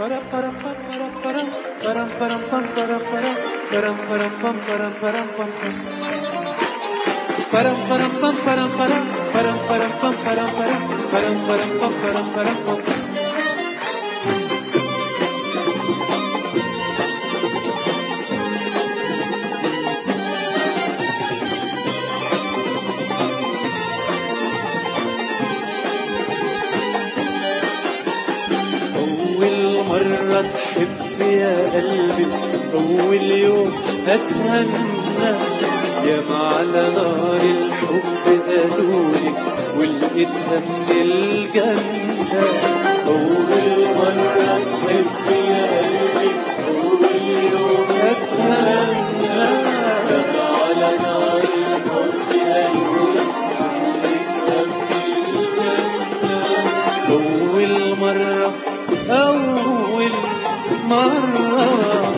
أول مرة تحب يا قلبي أول يوم أتهنى يا على نار الحب قالولي ولقيتها من الجنة أول مرة تحب يا قلبي أول يوم أتهنى يا على نار الحب قالولي ولقيتها من الجنة أول مرة أول مرة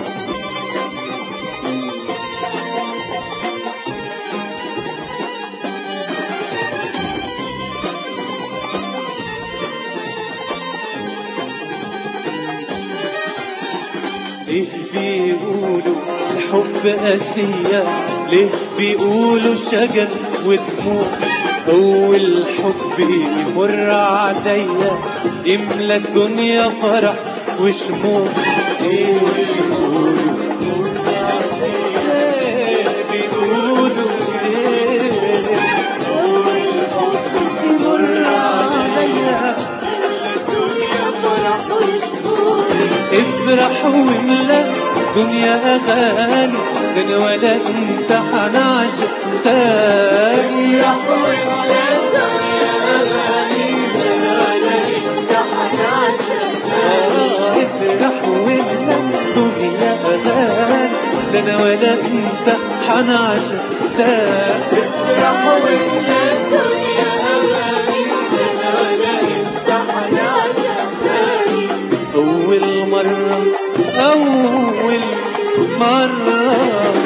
ليه بيقولوا الحب قاسية ليه بيقولوا شجن ودموع أول حب يمر عليا يملى الدنيا فرح وشموع ليه بيقولوا الحب قاسية ليه بيقولوا ليه أول حب يمر عليا الدنيا فرح وشكور افرح واملا دنيا اغاني لان ولا انت هنعشق تاني فرح واملا الدنيا أغاني ولا انت هنعشق آه، افرح واملا دنيا اغاني لان ولا انت هنعشق تاني فرح واملا الدنيا أغاني ولا انت هنعشق تاني اول مرة اول مرة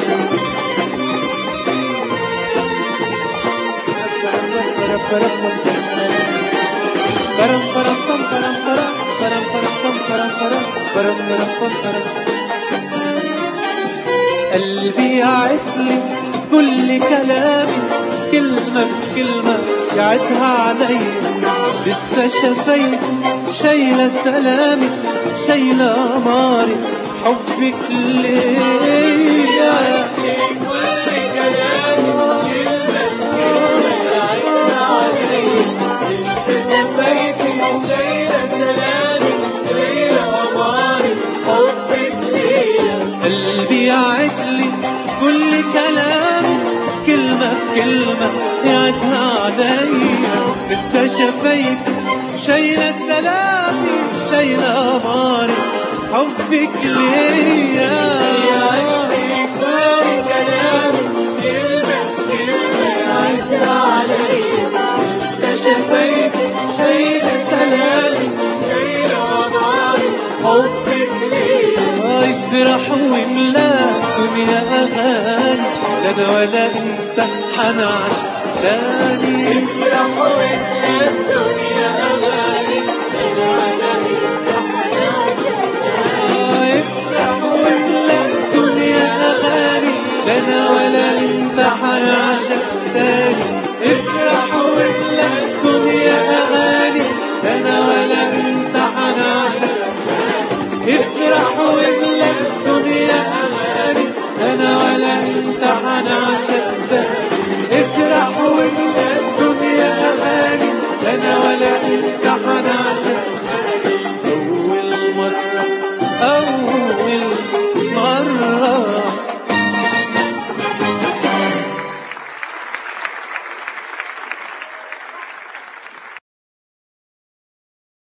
قلبي يعتلي كل كلامي كلمة بكلمة يعتها عليا لسه شفايفي شايلة سلامي شايلة أماري حبك ليا شفايفي شايلة سلامي شايلة أماري حبك ليا قلبي يعتلي كل كلامي كلمة بكلمة يعتها عليا لسه شفايفي شايلة سلامي شايلة أماري حبك ليا شفايفي شايلة سلامي افرح واملا دنيا اغاني لا انا ولا انت حنعش تاني افرح واملا دنيا اغاني لا انا ولا انت حنعش تاني افرح واملا دنيا اغاني لا انا ولا انت حنعش افرح واملا الدنيا اغاني انا ولا انت حنعشق